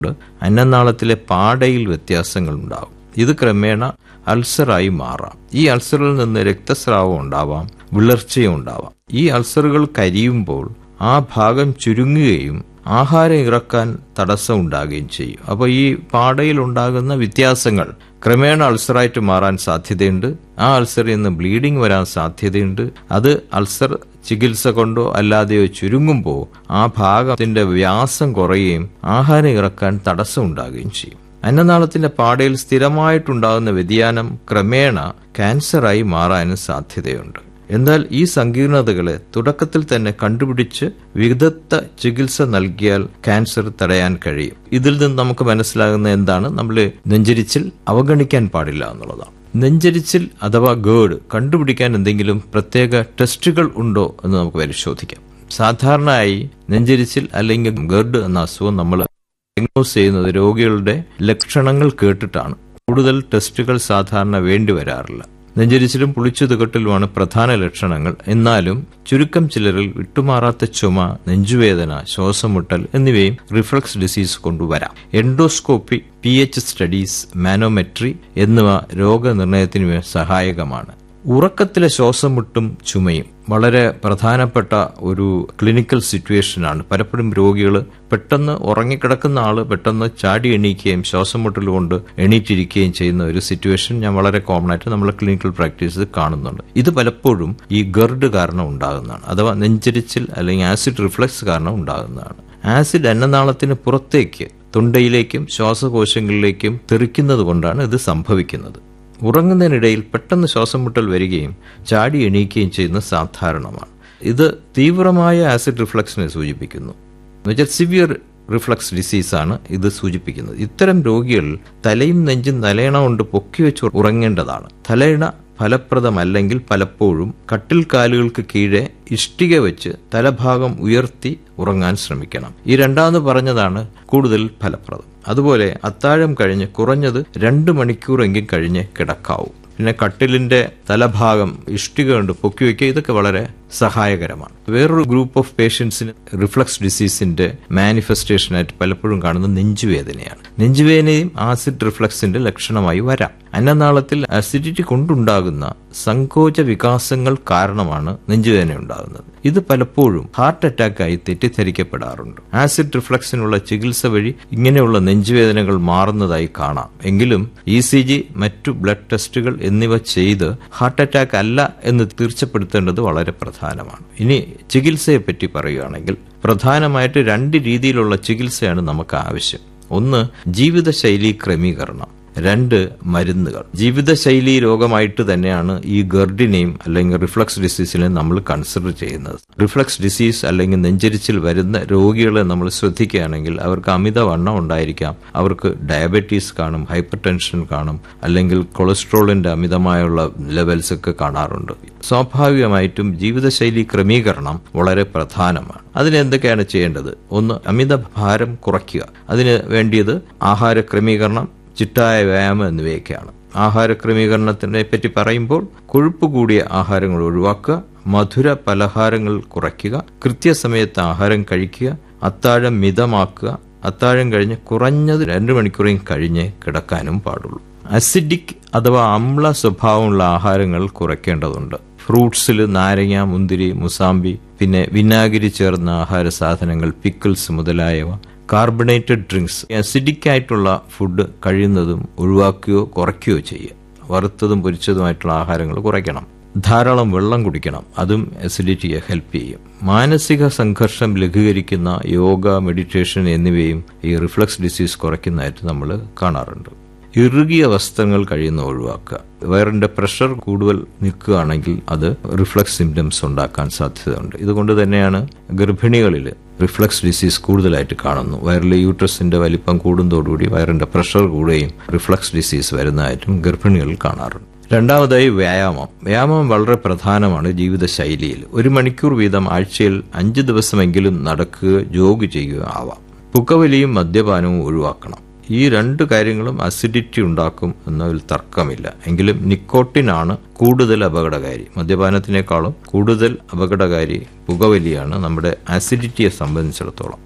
അന്നനാളത്തിലെ പാടയിൽ വ്യത്യാസങ്ങൾ ഉണ്ടാകും ഇത് ക്രമേണ അൾസറായി മാറാം ഈ അൾസറിൽ നിന്ന് രക്തസ്രാവം ഉണ്ടാവാം വിളർച്ചയും ഉണ്ടാവാം ഈ അൾസറുകൾ കരിയുമ്പോൾ ആ ഭാഗം ചുരുങ്ങുകയും ആഹാരം ഇറക്കാൻ തടസ്സം ഉണ്ടാകുകയും ചെയ്യും അപ്പോൾ ഈ പാടയിൽ ഉണ്ടാകുന്ന വ്യത്യാസങ്ങൾ ക്രമേണ അൾസറായിട്ട് മാറാൻ സാധ്യതയുണ്ട് ആ അൾസറിൽ നിന്ന് ബ്ലീഡിംഗ് വരാൻ സാധ്യതയുണ്ട് അത് അൾസർ ചികിത്സ കൊണ്ടോ അല്ലാതെയോ ചുരുങ്ങുമ്പോൾ ആ ഭാഗത്തിന്റെ വ്യാസം കുറയുകയും ആഹാരം ഇറക്കാൻ തടസ്സം ഉണ്ടാകുകയും ചെയ്യും അന്നനാളത്തിന്റെ പാടയിൽ സ്ഥിരമായിട്ടുണ്ടാകുന്ന വ്യതിയാനം ക്രമേണ ക്യാൻസറായി മാറാനും സാധ്യതയുണ്ട് എന്നാൽ ഈ സങ്കീർണതകളെ തുടക്കത്തിൽ തന്നെ കണ്ടുപിടിച്ച് വിദഗ്ധ ചികിത്സ നൽകിയാൽ ക്യാൻസർ തടയാൻ കഴിയും ഇതിൽ നിന്ന് നമുക്ക് മനസ്സിലാകുന്ന എന്താണ് നമ്മൾ നെഞ്ചരിച്ചിൽ അവഗണിക്കാൻ പാടില്ല എന്നുള്ളതാണ് നെഞ്ചരിച്ചിൽ അഥവാ ഗേഡ് കണ്ടുപിടിക്കാൻ എന്തെങ്കിലും പ്രത്യേക ടെസ്റ്റുകൾ ഉണ്ടോ എന്ന് നമുക്ക് പരിശോധിക്കാം സാധാരണയായി നെഞ്ചരിച്ചിൽ അല്ലെങ്കിൽ ഗർഡ് എന്ന അസുഖം നമ്മൾ ഡയഗ്നോസ് ചെയ്യുന്നത് രോഗികളുടെ ലക്ഷണങ്ങൾ കേട്ടിട്ടാണ് കൂടുതൽ ടെസ്റ്റുകൾ സാധാരണ വേണ്ടി വരാറില്ല നെഞ്ചരിച്ചിലും പുളിച്ചു തുകട്ടിലുമാണ് പ്രധാന ലക്ഷണങ്ങൾ എന്നാലും ചുരുക്കം ചിലരിൽ വിട്ടുമാറാത്ത ചുമ നെഞ്ചുവേദന ശ്വാസമുട്ടൽ എന്നിവയും റിഫ്ലക്സ് ഡിസീസ് കൊണ്ടുവരാം endoscopy P H studies manometry എന്നിവ രോഗനിർണയത്തിന് സഹായകമാണ് ഉറക്കത്തിലെ ശ്വാസം മുട്ടും ചുമയും വളരെ പ്രധാനപ്പെട്ട ഒരു ക്ലിനിക്കൽ സിറ്റുവേഷനാണ് പലപ്പോഴും രോഗികൾ പെട്ടെന്ന് ഉറങ്ങിക്കിടക്കുന്ന ആള് പെട്ടെന്ന് ചാടി എണീക്കുകയും ശ്വാസം മുട്ടൽ കൊണ്ട് എണീറ്റിരിക്കുകയും ചെയ്യുന്ന ഒരു സിറ്റുവേഷൻ ഞാൻ വളരെ കോമൺ ആയിട്ട് നമ്മൾ ക്ലിനിക്കൽ പ്രാക്ടീസ് കാണുന്നുണ്ട് ഇത് പലപ്പോഴും ഈ ഗർഡ് കാരണം ഉണ്ടാകുന്നതാണ് അഥവാ നെഞ്ചരിച്ചിൽ അല്ലെങ്കിൽ ആസിഡ് റിഫ്ലക്സ് കാരണം ഉണ്ടാകുന്നതാണ് ആസിഡ് അന്നനാളത്തിന് പുറത്തേക്ക് തൊണ്ടയിലേക്കും ശ്വാസകോശങ്ങളിലേക്കും തെറിക്കുന്നത് കൊണ്ടാണ് ഇത് സംഭവിക്കുന്നത് ഉറങ്ങുന്നതിനിടയിൽ പെട്ടെന്ന് ശ്വാസം മുട്ടൽ വരികയും ചാടി എണീക്കുകയും ചെയ്യുന്നത് സാധാരണമാണ് ഇത് തീവ്രമായ ആസിഡ് റിഫ്ലക്സിനെ സൂചിപ്പിക്കുന്നു എന്നുവെച്ചാൽ സിവിയർ റിഫ്ലക്സ് ഡിസീസാണ് ഇത് സൂചിപ്പിക്കുന്നത് ഇത്തരം രോഗികൾ തലയും നെഞ്ചും തലയണ കൊണ്ട് പൊക്കി വെച്ച് ഉറങ്ങേണ്ടതാണ് തലയിണ ഫലപ്രദമല്ലെങ്കിൽ പലപ്പോഴും കട്ടിൽ കാലുകൾക്ക് കീഴെ ഇഷ്ടിക വെച്ച് തലഭാഗം ഉയർത്തി ഉറങ്ങാൻ ശ്രമിക്കണം ഈ രണ്ടാമത് പറഞ്ഞതാണ് കൂടുതൽ ഫലപ്രദം അതുപോലെ അത്താഴം കഴിഞ്ഞ് കുറഞ്ഞത് രണ്ട് മണിക്കൂറെങ്കിലും കഴിഞ്ഞ് കിടക്കാവൂ പിന്നെ കട്ടിലിന്റെ തലഭാഗം ഇഷ്ടിക കൊണ്ട് പൊക്കി വയ്ക്കുക ഇതൊക്കെ വളരെ സഹായകരമാണ് വേറൊരു ഗ്രൂപ്പ് ഓഫ് പേഷ്യൻസിന് റിഫ്ലക്സ് ഡിസീസിന്റെ മാനിഫെസ്റ്റേഷനായിട്ട് പലപ്പോഴും കാണുന്ന നെഞ്ചുവേദനയാണ് നെഞ്ചുവേദനയും ആസിഡ് റിഫ്ലക്സിന്റെ ലക്ഷണമായി വരാം അന്നനാളത്തിൽ അസിഡിറ്റി കൊണ്ടുണ്ടാകുന്ന സങ്കോച വികാസങ്ങൾ കാരണമാണ് നെഞ്ചുവേദന ഉണ്ടാകുന്നത് ഇത് പലപ്പോഴും ഹാർട്ട് അറ്റാക്കായി തെറ്റിദ്ധരിക്കപ്പെടാറുണ്ട് ആസിഡ് റിഫ്ലക്സിനുള്ള ചികിത്സ വഴി ഇങ്ങനെയുള്ള നെഞ്ചുവേദനകൾ മാറുന്നതായി കാണാം എങ്കിലും ഇ സി ജി മറ്റു ബ്ലഡ് ടെസ്റ്റുകൾ എന്നിവ ചെയ്ത് ഹാർട്ട് അറ്റാക്ക് അല്ല എന്ന് തീർച്ചപ്പെടുത്തേണ്ടത് വളരെ പ്രധാനമാണ് ഇനി ചികിത്സയെ പറ്റി പറയുകയാണെങ്കിൽ പ്രധാനമായിട്ട് രണ്ട് രീതിയിലുള്ള ചികിത്സയാണ് നമുക്ക് ആവശ്യം ഒന്ന് ജീവിതശൈലി ക്രമീകരണം രണ്ട് മരുന്നുകൾ ജീവിതശൈലി രോഗമായിട്ട് തന്നെയാണ് ഈ ഗർഡിനെയും അല്ലെങ്കിൽ റിഫ്ലക്സ് ഡിസീസിനെയും നമ്മൾ കൺസിഡർ ചെയ്യുന്നത് റിഫ്ലക്സ് ഡിസീസ് അല്ലെങ്കിൽ നെഞ്ചരിച്ചിൽ വരുന്ന രോഗികളെ നമ്മൾ ശ്രദ്ധിക്കുകയാണെങ്കിൽ അവർക്ക് അമിതവണ്ണം ഉണ്ടായിരിക്കാം അവർക്ക് ഡയബറ്റീസ് കാണും ഹൈപ്പർ ടെൻഷൻ കാണും അല്ലെങ്കിൽ കൊളസ്ട്രോളിന്റെ അമിതമായുള്ള ലെവൽസ് ഒക്കെ കാണാറുണ്ട് സ്വാഭാവികമായിട്ടും ജീവിതശൈലി ക്രമീകരണം വളരെ പ്രധാനമാണ് അതിന് എന്തൊക്കെയാണ് ചെയ്യേണ്ടത് ഒന്ന് അമിത ഭാരം കുറയ്ക്കുക അതിന് വേണ്ടിയത് ആഹാര ക്രമീകരണം ചിട്ടായ വ്യായാമം എന്നിവയൊക്കെയാണ് ആഹാര ക്രമീകരണത്തിനെ പറ്റി പറയുമ്പോൾ കൊഴുപ്പ് കൂടിയ ആഹാരങ്ങൾ ഒഴിവാക്കുക മധുര പലഹാരങ്ങൾ കുറയ്ക്കുക കൃത്യസമയത്ത് ആഹാരം കഴിക്കുക അത്താഴം മിതമാക്കുക അത്താഴം കഴിഞ്ഞ് കുറഞ്ഞത് രണ്ട് മണിക്കൂറേയും കഴിഞ്ഞ് കിടക്കാനും പാടുള്ളൂ അസിഡിക് അഥവാ അമ്ല സ്വഭാവമുള്ള ആഹാരങ്ങൾ കുറയ്ക്കേണ്ടതുണ്ട് ഫ്രൂട്ട്സിൽ നാരങ്ങ മുന്തിരി മുസാമ്പി പിന്നെ വിനാഗിരി ചേർന്ന ആഹാര സാധനങ്ങൾ പിക്കിൾസ് മുതലായവ കാർബണേറ്റഡ് ഡ്രിങ്ക്സ് അസിഡിക് ആയിട്ടുള്ള ഫുഡ് കഴിയുന്നതും ഒഴിവാക്കുകയോ കുറയ്ക്കുകയോ ചെയ്യുക വറുത്തതും പൊരിച്ചതുമായിട്ടുള്ള ആഹാരങ്ങൾ കുറയ്ക്കണം ധാരാളം വെള്ളം കുടിക്കണം അതും അസിഡിറ്റിയെ ഹെൽപ്പ് ചെയ്യും മാനസിക സംഘർഷം ലഘൂകരിക്കുന്ന യോഗ മെഡിറ്റേഷൻ എന്നിവയും ഈ റിഫ്ലക്സ് ഡിസീസ് കുറയ്ക്കുന്നതായിട്ട് നമ്മൾ കാണാറുണ്ട് ഇറുകിയ വസ്ത്രങ്ങൾ കഴിയുന്ന ഒഴിവാക്കുക വയറിന്റെ പ്രഷർ കൂടുതൽ നിൽക്കുകയാണെങ്കിൽ അത് റിഫ്ലക്സ് സിംറ്റംസ് ഉണ്ടാക്കാൻ സാധ്യതയുണ്ട് ഇതുകൊണ്ട് തന്നെയാണ് ഗർഭിണികളിൽ റിഫ്ലക്സ് ഡിസീസ് കൂടുതലായിട്ട് കാണുന്നു വയറിലെ യൂട്രസിന്റെ വലിപ്പം കൂടുന്നതോടുകൂടി വയറിന്റെ പ്രഷർ കൂടുകയും റിഫ്ലക്സ് ഡിസീസ് വരുന്നതായിട്ടും ഗർഭിണികൾ കാണാറുണ്ട് രണ്ടാമതായി വ്യായാമം വ്യായാമം വളരെ പ്രധാനമാണ് ജീവിതശൈലിയിൽ ഒരു മണിക്കൂർ വീതം ആഴ്ചയിൽ അഞ്ച് ദിവസമെങ്കിലും നടക്കുക ജോഗ് ചെയ്യുക ആവാം പുകവലിയും മദ്യപാനവും ഒഴിവാക്കണം ഈ രണ്ട് കാര്യങ്ങളും അസിഡിറ്റി ഉണ്ടാക്കും എന്നതിൽ തർക്കമില്ല എങ്കിലും നിക്കോട്ടിനാണ് കൂടുതൽ അപകടകാരി മദ്യപാനത്തിനേക്കാളും കൂടുതൽ അപകടകാരി പുകവലിയാണ് നമ്മുടെ അസിഡിറ്റിയെ സംബന്ധിച്ചിടത്തോളം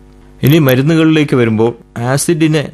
ഇനി മരുന്നുകളിലേക്ക് വരുമ്പോൾ ആസിഡിനെ